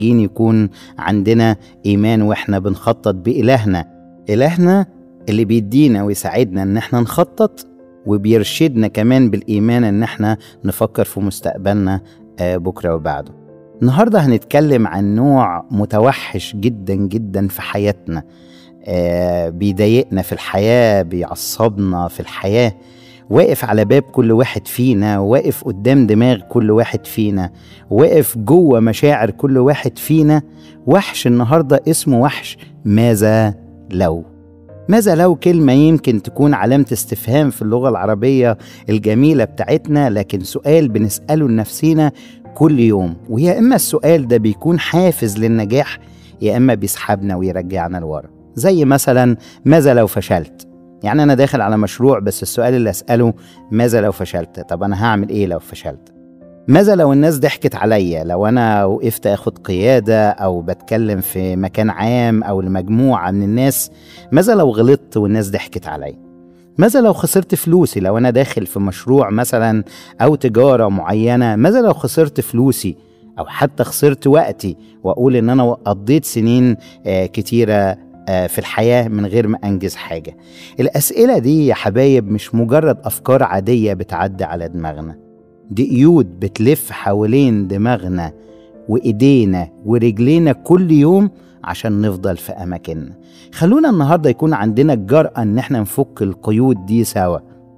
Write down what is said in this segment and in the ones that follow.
محتاجين يكون عندنا إيمان وإحنا بنخطط بإلهنا إلهنا اللي بيدينا ويساعدنا إن إحنا نخطط وبيرشدنا كمان بالإيمان إن إحنا نفكر في مستقبلنا آه، بكرة وبعده النهاردة هنتكلم عن نوع متوحش جدا جدا في حياتنا آه، بيضايقنا في الحياة بيعصبنا في الحياة واقف على باب كل واحد فينا واقف قدام دماغ كل واحد فينا واقف جوه مشاعر كل واحد فينا وحش النهارده اسمه وحش ماذا لو ماذا لو كلمة يمكن تكون علامة استفهام في اللغة العربية الجميلة بتاعتنا لكن سؤال بنسأله لنفسينا كل يوم ويا إما السؤال ده بيكون حافز للنجاح يا إما بيسحبنا ويرجعنا لورا زي مثلا ماذا لو فشلت يعني أنا داخل على مشروع بس السؤال اللي أسأله ماذا لو فشلت طب أنا هعمل إيه لو فشلت ماذا لو الناس ضحكت عليا لو أنا وقفت أخد قيادة أو بتكلم في مكان عام أو لمجموعة من الناس ماذا لو غلطت والناس ضحكت عليا ماذا لو خسرت فلوسي لو أنا داخل في مشروع مثلا أو تجارة معينة ماذا لو خسرت فلوسي أو حتى خسرت وقتي وأقول إن أنا قضيت سنين آه، كتيرة آه، في الحياة من غير ما أنجز حاجة الأسئلة دي يا حبايب مش مجرد أفكار عادية بتعدي على دماغنا دي قيود بتلف حوالين دماغنا وإيدينا ورجلينا كل يوم عشان نفضل في أماكننا خلونا النهاردة يكون عندنا الجرأة إن احنا نفك القيود دي سوا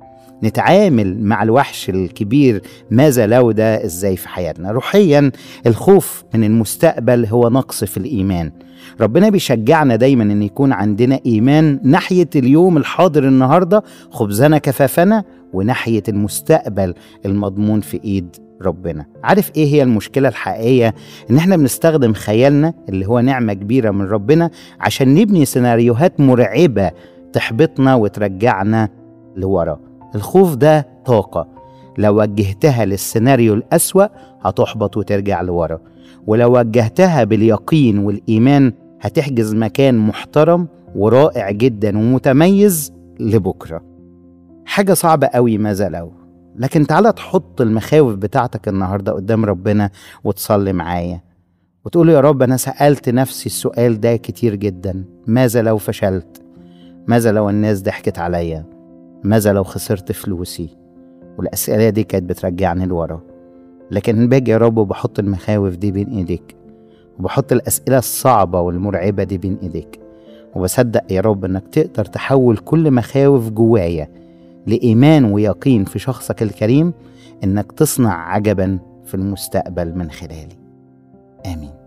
نتعامل مع الوحش الكبير ماذا لو ده ازاي في حياتنا روحيا الخوف من المستقبل هو نقص في الايمان ربنا بيشجعنا دايما ان يكون عندنا ايمان ناحيه اليوم الحاضر النهارده خبزنا كفافنا وناحيه المستقبل المضمون في ايد ربنا عارف ايه هي المشكله الحقيقيه ان احنا بنستخدم خيالنا اللي هو نعمه كبيره من ربنا عشان نبني سيناريوهات مرعبه تحبطنا وترجعنا لورا الخوف ده طاقه لو وجهتها للسيناريو الأسوأ هتحبط وترجع لورا ولو وجهتها باليقين والإيمان هتحجز مكان محترم ورائع جدا ومتميز لبكرة حاجة صعبة قوي ماذا لو لكن تعالى تحط المخاوف بتاعتك النهاردة قدام ربنا وتصلي معايا وتقول يا رب أنا سألت نفسي السؤال ده كتير جدا ماذا لو فشلت ماذا لو الناس ضحكت عليا ماذا لو خسرت فلوسي والأسئلة دي كانت بترجعني لورا لكن باجي يا رب وبحط المخاوف دي بين ايديك وبحط الأسئلة الصعبة والمرعبة دي بين ايديك وبصدق يا رب انك تقدر تحول كل مخاوف جوايا لإيمان ويقين في شخصك الكريم انك تصنع عجبا في المستقبل من خلالي آمين